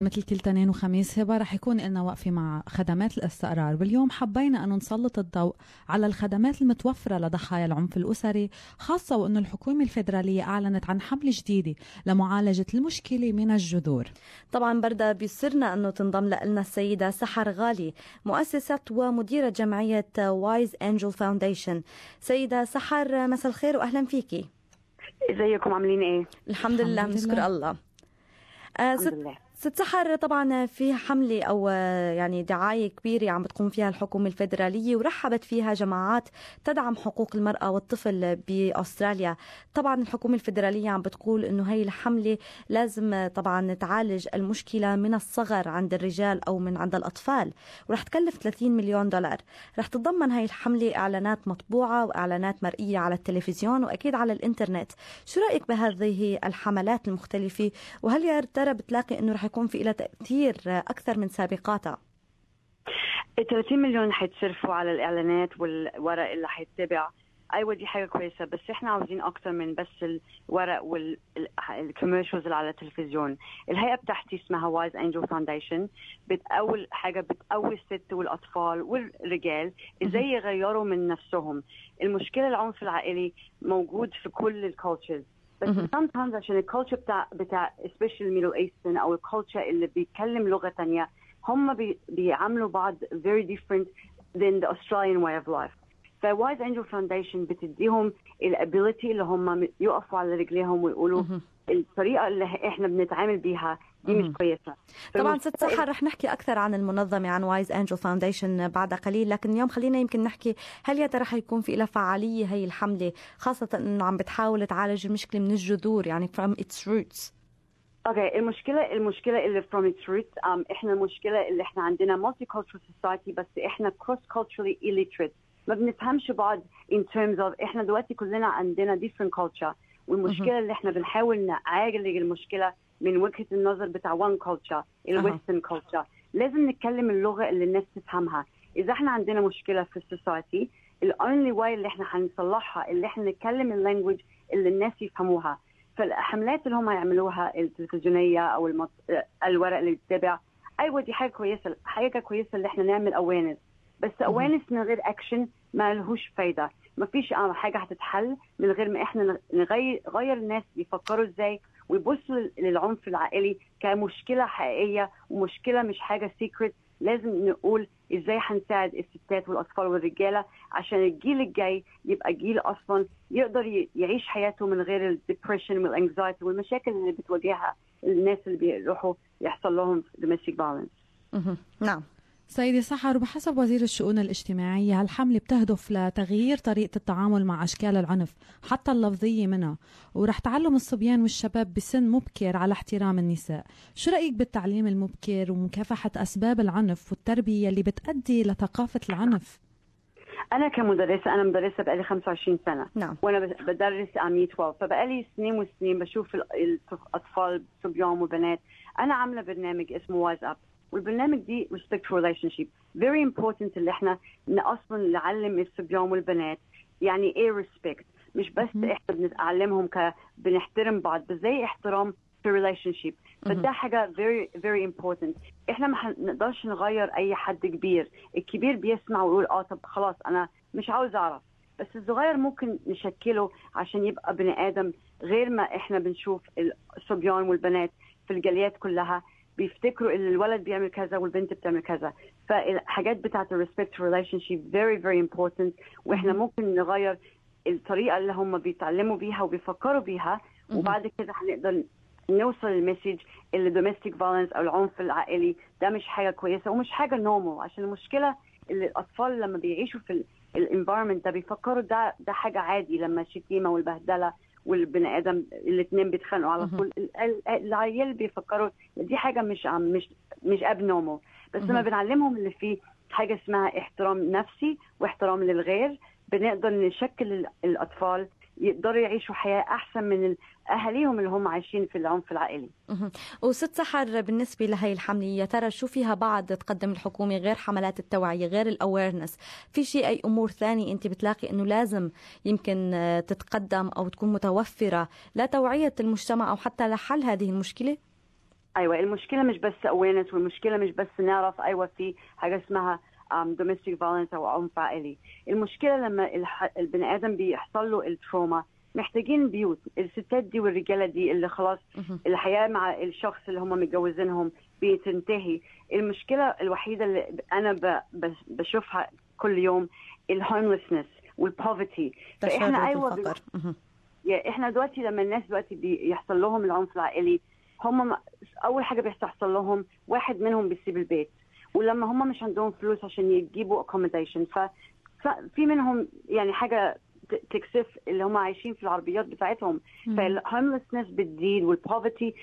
مثل كل تنين وخميس هبة رح يكون لنا وقفة مع خدمات الاستقرار واليوم حبينا أن نسلط الضوء على الخدمات المتوفرة لضحايا العنف الأسري خاصة وأن الحكومة الفيدرالية أعلنت عن حملة جديدة لمعالجة المشكلة من الجذور طبعا بردا بيسرنا أنه تنضم لنا السيدة سحر غالي مؤسسة ومديرة جمعية وايز أنجل فاونديشن سيدة سحر مساء الخير وأهلا فيكي ازيكم عاملين ايه؟ الحمد لله بنشكر الله آه الحمد لله ست سحر طبعا في حملة أو يعني دعاية كبيرة عم بتقوم فيها الحكومة الفيدرالية ورحبت فيها جماعات تدعم حقوق المرأة والطفل بأستراليا طبعا الحكومة الفيدرالية عم بتقول أنه هي الحملة لازم طبعا تعالج المشكلة من الصغر عند الرجال أو من عند الأطفال ورح تكلف 30 مليون دولار رح تتضمن هاي الحملة إعلانات مطبوعة وإعلانات مرئية على التلفزيون وأكيد على الإنترنت شو رأيك بهذه الحملات المختلفة وهل يا ترى بتلاقي أنه رح يكون في لها تأثير أكثر من سابقاتها ال 30 مليون حيتصرفوا على الاعلانات والورق اللي حيتبع ايوه دي حاجه كويسه بس احنا عاوزين اكتر من بس الورق والكوميرشلز اللي على التلفزيون الهيئه بتاعتي اسمها وايز انجل فاونديشن بتأول حاجه بتقوي الست والاطفال والرجال ازاي يغيروا من نفسهم المشكله العنف العائلي موجود في كل الكالتشرز بس sometimes عشان الكالتشر بتاع بتاع especially الميدل ايسترن او الكالتشر اللي بيتكلم لغه تانية هم بي بيعاملوا بعض very different than the Australian way of life. فوايز انجل فاونديشن بتديهم الابيلتي اللي هم يقفوا على رجليهم ويقولوا الطريقه اللي احنا بنتعامل بيها دي مش كويسه طبعا ست سحر رح نحكي اكثر عن المنظمه عن وايز انجل فاونديشن بعد قليل لكن اليوم خلينا يمكن نحكي هل يا ترى حيكون في لها فعاليه هي الحمله خاصه انه عم بتحاول تعالج المشكله من الجذور يعني from its roots اوكي okay. المشكله المشكله اللي from its roots um, احنا المشكله اللي احنا عندنا multicultural society بس احنا cross culturally illiterate ما بنفهمش بعض in terms of احنا دلوقتي كلنا عندنا different culture والمشكله اللي احنا بنحاول نعالج المشكله من وجهه النظر بتاع one culture الويسترن culture لازم نتكلم اللغه اللي الناس تفهمها اذا احنا عندنا مشكله في السوسايتي الاونلي واي اللي احنا هنصلحها اللي احنا نتكلم اللانجوج اللي الناس يفهموها فالحملات اللي هم يعملوها التلفزيونيه او المط... الورق اللي بيتبع ايوه دي حاجه كويسه حاجه كويسه اللي احنا نعمل اويرنس بس اويرنس من غير اكشن ما لهوش فايده ما فيش حاجه هتتحل من غير ما احنا نغير غير الناس بيفكروا ازاي ويبصوا للعنف العائلي كمشكله حقيقيه ومشكله مش حاجه سيكريت لازم نقول ازاي هنساعد الستات والاطفال والرجاله عشان الجيل الجاي يبقى جيل اصلا يقدر يعيش حياته من غير الدبريشن والانكزايتي والمشاكل اللي بتواجهها الناس اللي بيروحوا يحصل لهم domestic violence. نعم سيدة سحر وبحسب وزير الشؤون الاجتماعية هالحملة بتهدف لتغيير طريقة التعامل مع أشكال العنف حتى اللفظية منها ورح تعلم الصبيان والشباب بسن مبكر على احترام النساء شو رأيك بالتعليم المبكر ومكافحة أسباب العنف والتربية اللي بتأدي لثقافة العنف انا كمدرسه انا مدرسه بقالي 25 سنه نعم. وانا بدرس عام 12 فبقالي سنين وسنين بشوف الاطفال صبيان وبنات انا عامله برنامج اسمه وايز اب والبرنامج دي respect relationship very important اللي احنا اصلا نعلم الصبيان والبنات يعني ايه respect مش بس احنا بنعلمهم ك بنحترم بعض بس زي احترام في relationship فده حاجه very very important احنا ما نقدرش نغير اي حد كبير الكبير بيسمع ويقول اه طب خلاص انا مش عاوز اعرف بس الصغير ممكن نشكله عشان يبقى بني ادم غير ما احنا بنشوف الصبيان والبنات في الجاليات كلها بيفتكروا ان الولد بيعمل كذا والبنت بتعمل كذا فالحاجات بتاعت الريسبكت ريليشن شيب فيري فيري امبورتنت واحنا ممكن نغير الطريقه اللي هم بيتعلموا بيها وبيفكروا بيها وبعد كده هنقدر نوصل المسج اللي دوميستيك فايلنس او العنف العائلي ده مش حاجه كويسه ومش حاجه نورمال عشان المشكله اللي الاطفال لما بيعيشوا في الانفايرمنت ده بيفكروا ده ده حاجه عادي لما الشتيمه والبهدله والبني ادم الاثنين بيتخانقوا على طول العيال بيفكروا دي حاجه مش مش مش اب نورمال بس لما بنعلمهم اللي فيه حاجه اسمها احترام نفسي واحترام للغير بنقدر نشكل الاطفال يقدروا يعيشوا حياه احسن من اهاليهم اللي هم عايشين في العنف العائلي. وست سحر بالنسبه لهي الحمله يا ترى شو فيها بعد تقدم الحكومه غير حملات التوعيه غير الاويرنس، في شيء اي امور ثانيه انت بتلاقي انه لازم يمكن تتقدم او تكون متوفره لتوعيه المجتمع او حتى لحل هذه المشكله؟ ايوه المشكله مش بس awareness والمشكله مش بس نعرف ايوه في حاجه اسمها um, domestic violence او عنف عائلي المشكله لما الح... البني ادم بيحصل له التروما محتاجين بيوت الستات دي والرجاله دي اللي خلاص الحياه مع الشخص اللي هم متجوزينهم بتنتهي المشكله الوحيده اللي انا ب... ب... بشوفها كل يوم الهوملسنس والبوفرتي فاحنا ايوه الفقر. يعني احنا دلوقتي لما الناس دلوقتي بيحصل لهم العنف العائلي هم اول حاجه بيحصل لهم واحد منهم بيسيب البيت ولما هم مش عندهم فلوس عشان يجيبوا accommodation ففي منهم يعني حاجه تكسف اللي هم عايشين في العربيات بتاعتهم فالهوملسنس بتزيد والبوفرتي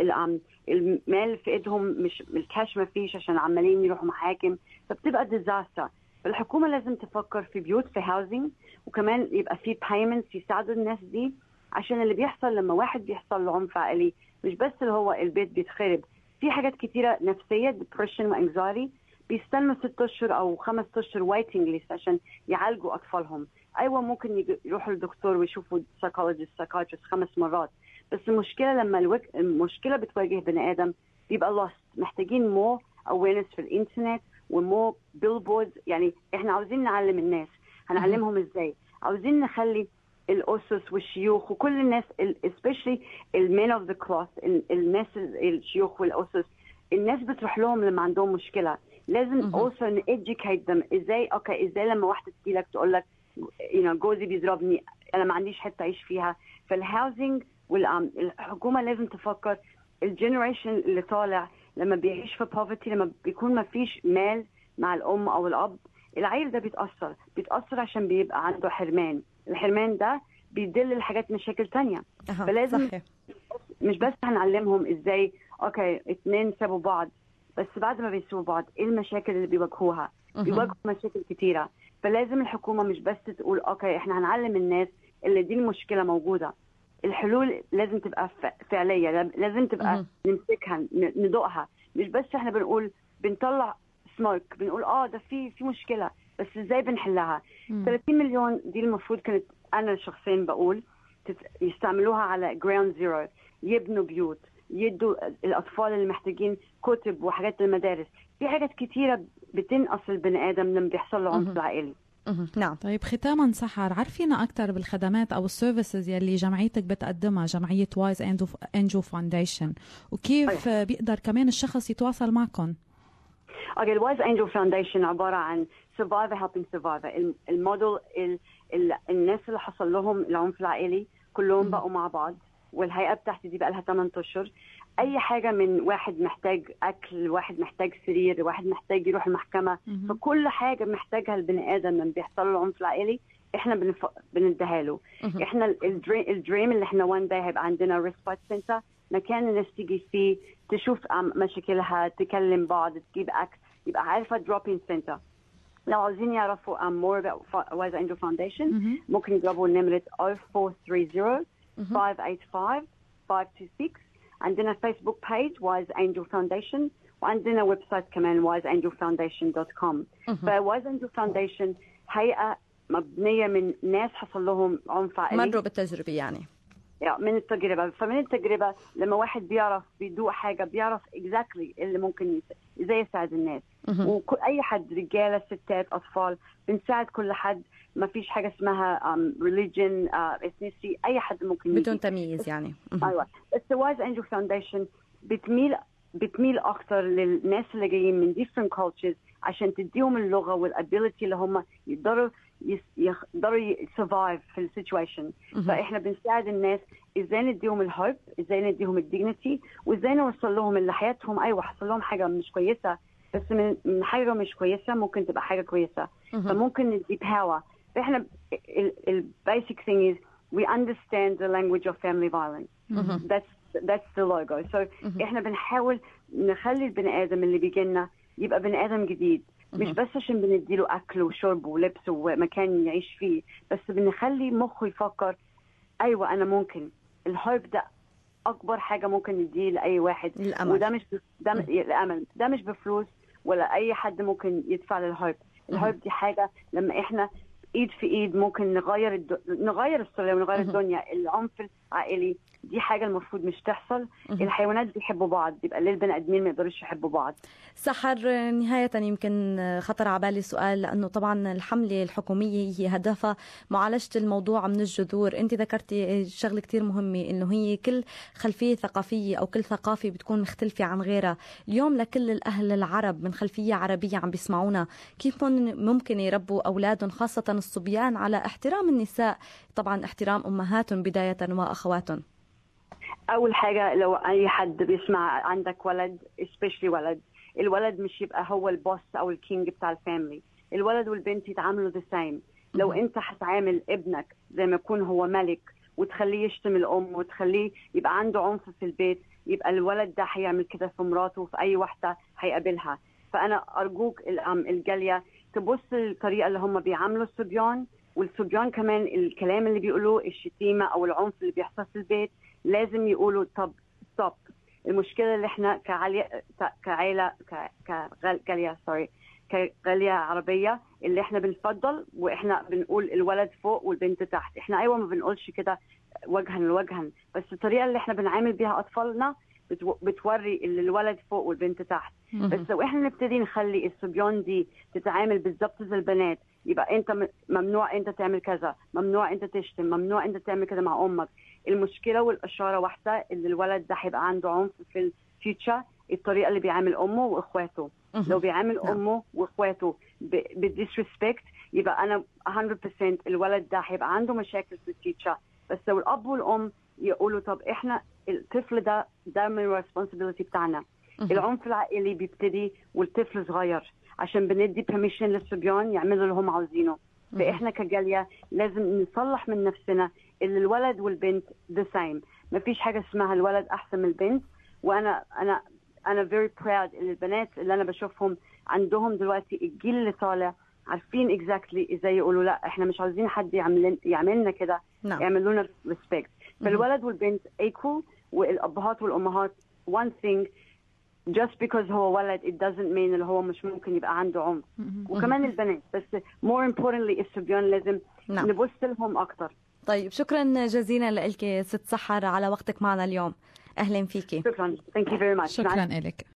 المال في ايدهم مش الكاش ما فيش عشان عمالين يروحوا محاكم فبتبقى ديزاستر فالحكومه لازم تفكر في بيوت في هاوزنج وكمان يبقى في بايمنتس يساعدوا الناس دي عشان اللي بيحصل لما واحد بيحصل له عنف عائلي مش بس اللي هو البيت بيتخرب في حاجات كتيرة نفسية depression وانكزايتي بيستنوا ست اشهر او خمس اشهر ويتنج ليست عشان يعالجوا اطفالهم ايوه ممكن يروحوا للدكتور ويشوفوا سايكولوجيست سايكاتريست خمس مرات بس المشكله لما الوك... المشكله بتواجه بني ادم بيبقى lost محتاجين مو awareness في الانترنت ومو بيلبوردز يعني احنا عاوزين نعلم الناس هنعلمهم ازاي عاوزين نخلي الاسس والشيوخ وكل الناس especially المين اوف ذا كلاس الناس الشيوخ والاسس الناس بتروح لهم لما عندهم مشكله لازم also educate them ازاي اوكي ازاي لما واحده تجي لك تقول لك you know جوزي بيضربني انا ما عنديش حته اعيش فيها فالهاوزنج والحكومه لازم تفكر الجنريشن اللي طالع لما بيعيش في poverty لما بيكون ما فيش مال مع الام او الاب العيل ده بيتاثر بيتاثر عشان بيبقى عنده حرمان الحرمان ده بيدل لحاجات مشاكل تانية أه فلازم صحيح. مش بس هنعلمهم ازاي اوكي اتنين سابوا بعض بس بعد ما بيسيبوا بعض ايه المشاكل اللي بيواجهوها بيواجهوا مشاكل كتيره فلازم الحكومه مش بس تقول اوكي احنا هنعلم الناس اللي دي المشكله موجوده الحلول لازم تبقى فعليه لازم تبقى نمسكها ندوقها مش بس احنا بنقول بنطلع سموك بنقول اه ده في في مشكله بس ازاي بنحلها 30 مليون دي المفروض كانت انا شخصيا بقول يستعملوها على جراوند زيرو يبنوا بيوت يدوا الاطفال اللي محتاجين كتب وحاجات للمدارس في حاجات كتيره بتنقص البني ادم لما بيحصل له عنف عائلي نعم طيب ختاما سحر عرفينا اكثر بالخدمات او السيرفيسز يلي جمعيتك بتقدمها جمعيه وايز انجو فاونديشن وكيف أيه. بيقدر كمان الشخص يتواصل معكم اوكي الوايز انجل فاونديشن عباره عن سرفايفر هيلبينج سرفايفر الموديل الناس اللي حصل لهم العنف العائلي كلهم بقوا مع بعض والهيئه بتاعتي دي بقى لها 8 اشهر اي حاجه من واحد محتاج اكل واحد محتاج سرير واحد محتاج يروح المحكمه فكل حاجه محتاجها البني ادم لما بيحصل له العنف العائلي احنا بنف... بنديها له احنا الدريم, الدريم اللي احنا وان داي هيبقى عندنا ريسبايت سنتر مكان الناس تيجي فيه تشوف مشاكلها تكلم بعض تجيب اكل يبقى عارفه دروبين سنتر لو عاوزين يعرفوا um, more about Wise Angel Foundation ممكن يضربوا نمرة 0430 585 526 عندنا فيسبوك بيج Wise Angel Foundation وعندنا ويب سايت كمان wiseangelfoundation.com فوايز انجل فاونديشن هيئة مبنية من ناس حصل لهم عنف عائلي مروا بالتجربة يعني يعني من التجربة فمن التجربة لما واحد بيعرف بيدوق حاجة بيعرف اكزاكتلي exactly اللي ممكن ازاي يساعد الناس واي حد رجالة ستات اطفال بنساعد كل حد ما فيش حاجة اسمها um, religion uh, ethnicity اي حد ممكن بدون تمييز يعني ايوه بس وايز انجل فاونديشن بتميل بتميل اكتر للناس اللي جايين من different cultures عشان تديهم اللغه والابيلتي اللي هم يقدروا يقدروا يسرفايف في السيتويشن فاحنا بنساعد الناس ازاي نديهم الهوب ازاي نديهم الديجنتي وازاي نوصل لهم اللي حياتهم ايوه حصل لهم حاجه مش كويسه بس من من حاجه مش كويسه ممكن تبقى حاجه كويسه فممكن ندي باور فاحنا البيسك thing is we understand the language of family violence that's that's the logo so احنا بنحاول نخلي البني ادم اللي بيجي لنا يبقى بني ادم جديد مش بس عشان بنديله اكل وشرب ولبس ومكان يعيش فيه بس بنخلي مخه يفكر ايوه انا ممكن الهوب ده اكبر حاجه ممكن نديه لاي واحد الأمل. وده مش ده م... الامل ده مش بفلوس ولا اي حد ممكن يدفع للهوب الهوب دي حاجه لما احنا ايد في ايد ممكن نغير الد... نغير السوريا ونغير مهم. الدنيا العنف العائلي دي حاجه المفروض مش تحصل مهم. الحيوانات بيحبوا بعض يبقى ليه البني ادمين ما يقدروش يحبوا بعض سحر نهاية يمكن خطر على بالي سؤال لأنه طبعا الحملة الحكومية هي هدفها معالجة الموضوع من الجذور أنت ذكرتي شغلة كتير مهمة أنه هي كل خلفية ثقافية أو كل ثقافة بتكون مختلفة عن غيرها اليوم لكل الأهل العرب من خلفية عربية عم بيسمعونا كيف من- ممكن يربوا أولادهم خاصة الصبيان على احترام النساء طبعا احترام أمهاتهم بداية وأخواتهم اول حاجه لو اي حد بيسمع عندك ولد especially ولد الولد مش يبقى هو البوس او الكينج بتاع الفاميلي الولد والبنت يتعاملوا ذا سيم لو مهم. انت هتعامل ابنك زي ما يكون هو ملك وتخليه يشتم الام وتخليه يبقى عنده عنف في البيت يبقى الولد ده هيعمل كده في مراته وفي اي واحده هيقابلها فانا ارجوك الأم الجاليه تبص للطريقه اللي هم بيعاملوا الصبيان والصبيان كمان الكلام اللي بيقولوه الشتيمه او العنف اللي بيحصل في البيت لازم يقولوا طب ستوب المشكله اللي احنا كعالية كعيله كجاليه سوري كجاليه عربيه اللي احنا بنفضل واحنا بنقول الولد فوق والبنت تحت احنا ايوه ما بنقولش كده وجها لوجها بس الطريقه اللي احنا بنعامل بيها اطفالنا بتو- بتوري اللي الولد فوق والبنت تحت بس لو احنا نبتدي نخلي الصبيان دي تتعامل بالظبط زي البنات يبقى انت م- ممنوع انت تعمل كذا ممنوع انت تشتم ممنوع انت تعمل كذا مع امك المشكله والاشاره واحده ان الولد ده هيبقى عنده عنف في الفيوتشر الطريقه اللي بيعامل امه واخواته لو بيعامل نعم. امه واخواته بالديسريسبكت يبقى انا 100% الولد ده هيبقى عنده مشاكل في الفيوتشر بس لو الاب والام يقولوا طب احنا الطفل ده ده من الريسبونسبيلتي بتاعنا العنف العائلي بيبتدي والطفل صغير عشان بندي permission للصبيان يعملوا اللي هم عاوزينه فاحنا كجاليه لازم نصلح من نفسنا ان الولد والبنت ذا سيم مفيش حاجه اسمها الولد احسن من البنت وانا انا انا very proud ان البنات اللي انا بشوفهم عندهم دلوقتي الجيل اللي طالع عارفين exactly ازاي يقولوا لا احنا مش عاوزين حد يعمل يعملنا كده نعم يعملوا لنا ريسبكت فالولد والبنت equal والابهات والامهات one thing just because هو ولد it doesn't mean اللي هو مش ممكن يبقى عنده عنف وكمان البنات بس more importantly الصبيان لازم نعم نبص لهم اكتر طيب شكرا جزيلا لك ست سحر على وقتك معنا اليوم اهلا فيكي شكرا thank you very much شكرا لك